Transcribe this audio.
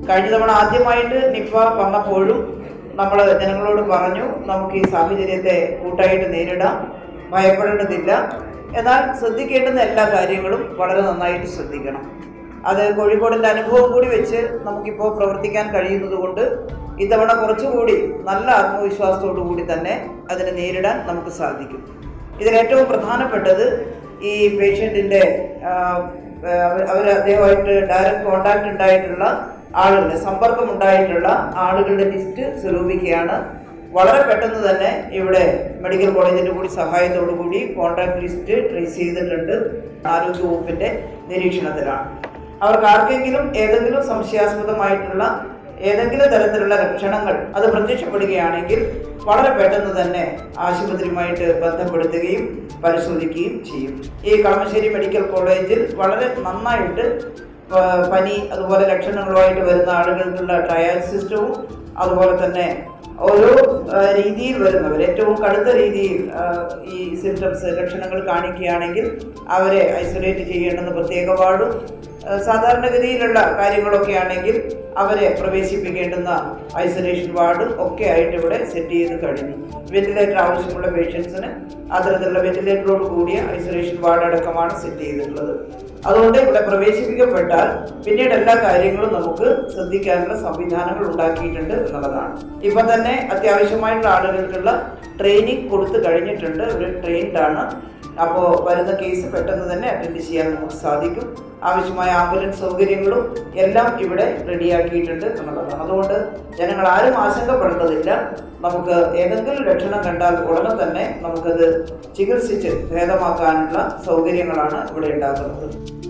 കഴിഞ്ഞ തവണ ആദ്യമായിട്ട് നിപ്പ വന്നപ്പോഴും നമ്മൾ ജനങ്ങളോട് പറഞ്ഞു നമുക്ക് ഈ സാഹചര്യത്തെ കൂട്ടായിട്ട് നേരിടാം ഭയപ്പെടേണ്ടതില്ല എന്നാൽ ശ്രദ്ധിക്കേണ്ടുന്ന എല്ലാ കാര്യങ്ങളും വളരെ നന്നായിട്ട് ശ്രദ്ധിക്കണം അത് കോഴിക്കോടിൻ്റെ അനുഭവം കൂടി വെച്ച് നമുക്കിപ്പോൾ പ്രവർത്തിക്കാൻ കഴിയുന്നത് കൊണ്ട് ഇത്തവണ കുറച്ചുകൂടി നല്ല ആത്മവിശ്വാസത്തോടു കൂടി തന്നെ അതിനെ നേരിടാൻ നമുക്ക് സാധിക്കും ഇതിൽ ഏറ്റവും പ്രധാനപ്പെട്ടത് ഈ പേഷ്യൻറ്റിൻ്റെ അവർ അദ്ദേഹമായിട്ട് ഡയറക്റ്റ് കോണ്ടാക്ട് ഉണ്ടായിട്ടുള്ള ആളുകളുടെ സമ്പർക്കം ഉണ്ടായിട്ടുള്ള ആളുകളുടെ ലിസ്റ്റ് സ്വരൂപിക്കുകയാണ് വളരെ പെട്ടെന്ന് തന്നെ ഇവിടെ മെഡിക്കൽ കോളേജിൻ്റെ കൂടി സഹായത്തോടു കൂടി കോൺടാക്ട് ലിസ്റ്റ് ട്രേസ് ചെയ്തിട്ടുണ്ട് ആരോഗ്യ വകുപ്പിൻ്റെ നിരീക്ഷണത്തിലാണ് അവർക്ക് ആർക്കെങ്കിലും ഏതെങ്കിലും സംശയാസ്പദമായിട്ടുള്ള ഏതെങ്കിലും തരത്തിലുള്ള ലക്ഷണങ്ങൾ അത് പ്രത്യക്ഷപ്പെടുകയാണെങ്കിൽ വളരെ പെട്ടെന്ന് തന്നെ ആശുപത്രിയുമായിട്ട് ബന്ധപ്പെടുത്തുകയും പരിശോധിക്കുകയും ചെയ്യും ഈ കളമശ്ശേരി മെഡിക്കൽ കോളേജിൽ വളരെ നന്നായിട്ട് പ- പനി അതുപോലെ ലക്ഷണങ്ങളുമായിട്ട് വരുന്ന ആളുകൾക്കുള്ള ട്രയൽ സിസ്റ്റവും അതുപോലെ തന്നെ ഓരോ ആ, രീതിയിൽ വരുന്നവർ ഏറ്റവും കടുത്ത രീതിയിൽ ആ, ഈ സിംറ്റംസ് ലക്ഷണങ്ങൾ കാണിക്കുകയാണെങ്കിൽ അവരെ ഐസൊലേറ്റ് ചെയ്യേണ്ടുന്ന പ്രത്യേക വാർഡും ആ, സാധാരണഗതിയിലുള്ള കാര്യങ്ങളൊക്കെ ആണെങ്കിൽ അവരെ പ്രവേശിപ്പിക്കേണ്ടുന്ന ഐസൊലേഷൻ വാർഡും ഒക്കെ ആയിട്ട് ഇവിടെ സെറ്റ് ചെയ്ത് കഴിഞ്ഞു വെന്റിലേറ്റർ ആവശ്യമുള്ള പേഷ്യൻസിന് അത്തരത്തിലുള്ള വെന്റിലേറ്ററോട് കൂടിയ ഐസൊലേഷൻ വാർഡ് അടക്കമാണ് സെറ്റ് ചെയ്തിട്ടുള്ളത് അതുകൊണ്ട് ഇവിടെ പ്രവേശിപ്പിക്കപ്പെട്ടാൽ പിന്നീട് എല്ലാ കാര്യങ്ങളും നമുക്ക് ശ്രദ്ധിക്കാനുള്ള സംവിധാനങ്ങൾ ഉണ്ടാക്കിയിട്ടുണ്ട് എന്നുള്ളതാണ് ഇപ്പം തന്നെ അത്യാവശ്യമായിട്ടുള്ള ആളുകൾക്കുള്ള ട്രെയിനിങ് കൊടുത്തു കഴിഞ്ഞിട്ടുണ്ട് ഇവർ ട്രെയിൻഡ് ആണ് അപ്പോൾ വരുന്ന കേസ് പെട്ടെന്ന് തന്നെ അറ്റൻഡ് ചെയ്യാൻ നമുക്ക് സാധിക്കും ആവശ്യമായ ആംബുലൻസ് സൗകര്യങ്ങളും എല്ലാം ഇവിടെ റെഡിയാക്കിയിട്ടുണ്ട് എന്നുള്ളതാണ് അതുകൊണ്ട് ജനങ്ങൾ ആരും ആശങ്കപ്പെടേണ്ടതില്ല നമുക്ക് ഏതെങ്കിലും ലക്ഷണം കണ്ടാൽ ഉടനെ തന്നെ നമുക്കത് ചികിത്സിച്ച് ഭേദമാക്കാനുള്ള സൗകര്യങ്ങളാണ് ഇവിടെ ഉണ്ടാക്കുന്നത്